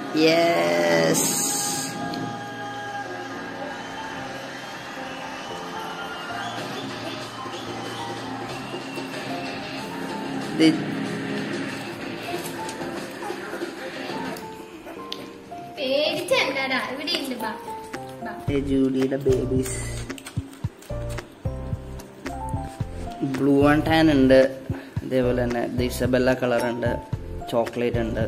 Yes പേടിച്ചെന്താടാ ഇവിടെ ഉണ്ട് ബാ ബാ ജൂഡിയുടെ ബേബീസ് ബ്ലൂ ആൻഡ് ടാൻ ഉണ്ട് അതേപോലെ തന്നെ ഇത് ഇസബെല്ല കളർ ഉണ്ട് ചോക്ലേറ്റ് ഉണ്ട്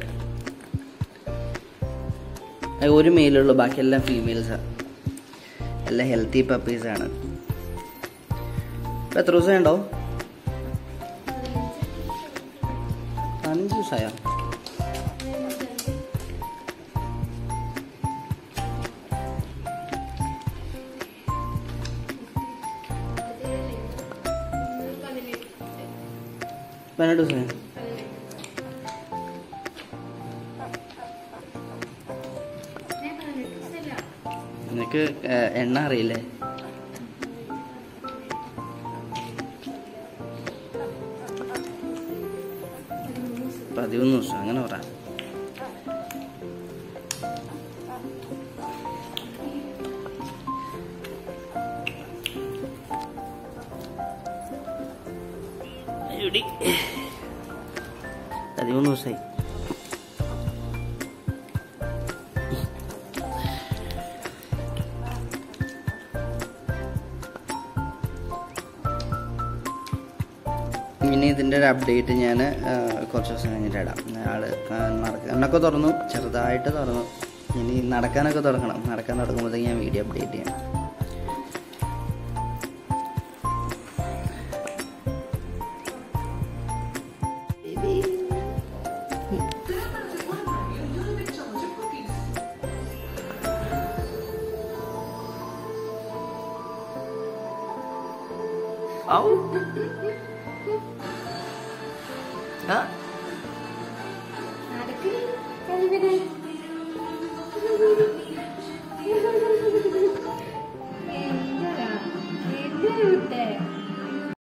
അത് ഒരു മെയിലുള്ളൂ ബാക്കിയെല്ലാം ഫീമെയിൽസാണ് എല്ലാം ഹെൽത്തി പപ്പീസാണ് ഇപ്പം എത്ര ദിവസം ഉണ്ടോ പതിനഞ്ച് ദിവസമായോ പതിനെട്ട് ദിവസമായോ നിനക്ക് ഏഹ്, എണ്ണ അറിയില്ലേ പതിമൂന്ന് ദിവസം അങ്ങനെ പറ എടി. പതിമൂന്ന് ദിവസമായി ഇനി ഇതിൻ്റെ ഒരു അപ്ഡേറ്റ് ഞാൻ കുറച്ച് ദിവസം കഴിഞ്ഞിട്ട് ഇടാം ആൾ കണ്ണൊക്കെ തുറന്നു ചെറുതായിട്ട് തുറന്നു ഇനി നടക്കാനൊക്കെ തുടങ്ങണം നടക്കാൻ തുടങ്ങുമ്പോഴത്തേക്ക് ഞാൻ വീഡിയോ അപ്ഡേറ്റ് ചെയ്യാം ഔ ആ നടക്കില്ല കഴിവിനെ